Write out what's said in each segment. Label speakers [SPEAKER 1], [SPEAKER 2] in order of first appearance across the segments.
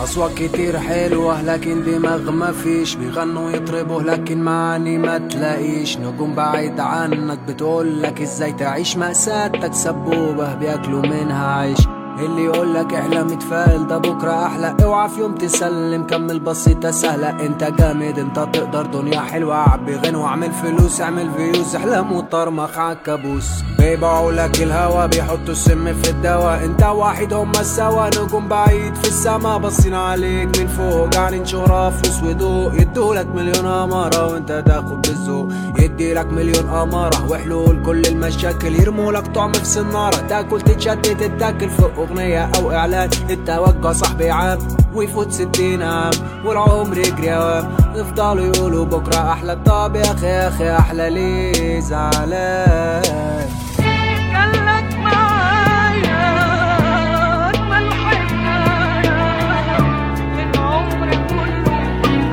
[SPEAKER 1] أصوات كتير حلوة لكن دماغ مفيش بيغنوا يطربوا لكن معاني ما تلاقيش نجوم بعيد عنك بتقولك ازاي تعيش مأساتك سبوبة بياكلوا منها عيش اللي يقولك احلم اتفائل ده بكرة احلى اوعى في يوم تسلم كمل بسيطة سهلة انت جامد انت تقدر دنيا حلوة عبي غنى واعمل فلوس اعمل فيوز احلام وطرمخ عالكابوس بيبيعوا لك الهوا بيحطوا السم في الدواء انت واحد هما سوا نجوم بعيد في السما باصين عليك من فوق جعانين شهرة فلوس وضوء يدولك مليون امارة وانت تاخد بالذوق يديلك مليون امارة وحلول كل المشاكل يرمولك طعم في سنارة تاكل تتشتت تتاكل فوق اغنية او اعلان التوجه صاحبي عام ويفوت ستين عام والعمر يجري اوام يفضلوا يقولوا بكرة احلى طب يا اخي يا اخي احلى ليه زعلان
[SPEAKER 2] خلك معايا أجمل حكاية للعمر كله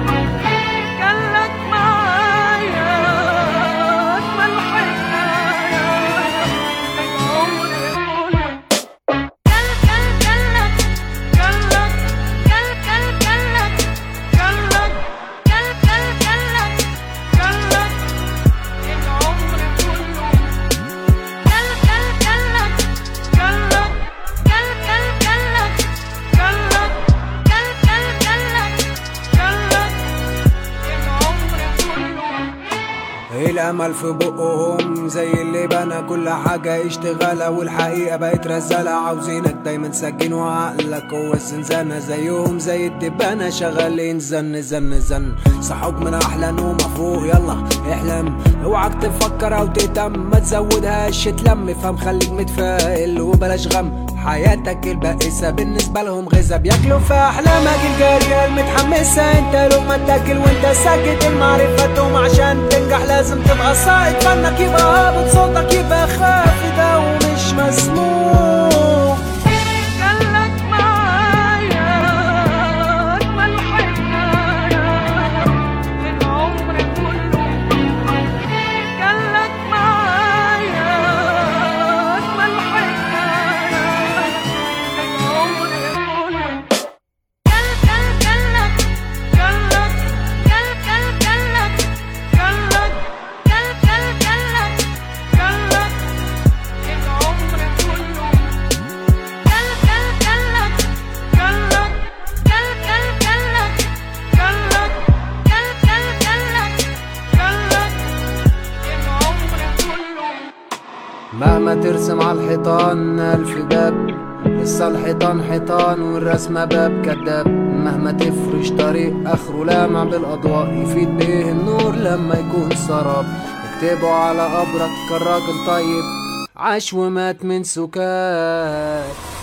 [SPEAKER 2] خلك معايا أجمل حكاية للعمر كله كل كل كلك كلك كل كل كلك كلك كل كل كلك كلك للعمر كله كل كل كلك كلك كل كل كلك كلك كل كل كلك كلك للعمر كله
[SPEAKER 1] الامل في بقهم زي اللي بنى كل حاجة اشتغالة والحقيقة بقت رزالة عاوزينك دايما سجين وعقلك هو الزنزانة زيهم زي الدبانة شغالين زن زن زن صحوك من احلى نومة فوق يلا احلم اوعك تفكر او تهتم ما تزودهاش تلم فهم خليك متفائل وبلاش غم حياتك البائسة بالنسبة لهم غذا بياكلوا في أحلامك الجارية المتحمسة انت لقمة تاكل وانت ساكت المعرفة توم عشان تنجح لازم تبقى صائد فنك يبقى هابط صوتك يبقى خافت أو مش مسموع
[SPEAKER 2] خلك معايا أجمل حكاية للعمر كله خلك معايا أجمل حكاية للعمر كله كل كل كلك كلك كل كل كلك كلك كل كل كلك كلك للعمر كله كل كل كلك كلك كل كل كلك كلك كل كل كلك كلك للعمر كله
[SPEAKER 1] مهما ترسم على الحيطان ألف باب لسه الحيطان حيطان والرسمة باب كداب مهما تفرش طريق آخره لامع بالأضواء يفيد بيه النور لما يكون سراب اكتبوا على قبرك كان راجل طيب عاش ومات من سكات